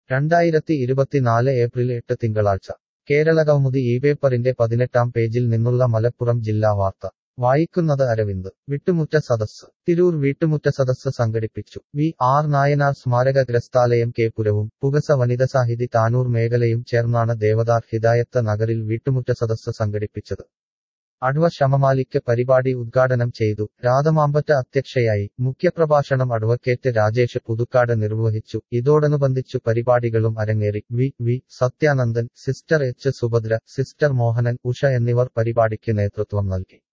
രണ്ടായിരത്തി ഇരുപത്തിനാല് ഏപ്രിൽ എട്ട് തിങ്കളാഴ്ച കേരളകൗമുദി ഈ പേപ്പറിന്റെ പതിനെട്ടാം പേജിൽ നിന്നുള്ള മലപ്പുറം ജില്ലാ വാർത്ത വായിക്കുന്നത് അരവിന്ദ് വിട്ടുമുറ്റ സദസ്സ് തിരൂർ വീട്ടുമുറ്റ സദസ്സ് സംഘടിപ്പിച്ചു വി ആർ നായനാർ സ്മാരക ഗ്രസ്ഥാലയം കേപ്പുരവും പുകസ വനിതസാഹിതി താനൂർ മേഖലയും ചേർന്നാണ് ദേവദാർ ഹിദായത്ത് നഗറിൽ വീട്ടുമുറ്റ സദസ്സ് സംഘടിപ്പിച്ചത് അഡ്വ ശമമാലിക്ക് പരിപാടി ഉദ്ഘാടനം ചെയ്തു രാധമാമ്പറ്റ അധ്യക്ഷയായി മുഖ്യപ്രഭാഷണം അഡ്വക്കേറ്റ് രാജേഷ് പുതുക്കാട് നിർവഹിച്ചു ഇതോടനുബന്ധിച്ചു പരിപാടികളും അരങ്ങേറി V V Sathyanandan sister H Subhadra sister Mohanan Usha എന്നിവർ പരിപാടിക്ക് നേതൃത്വം നൽകി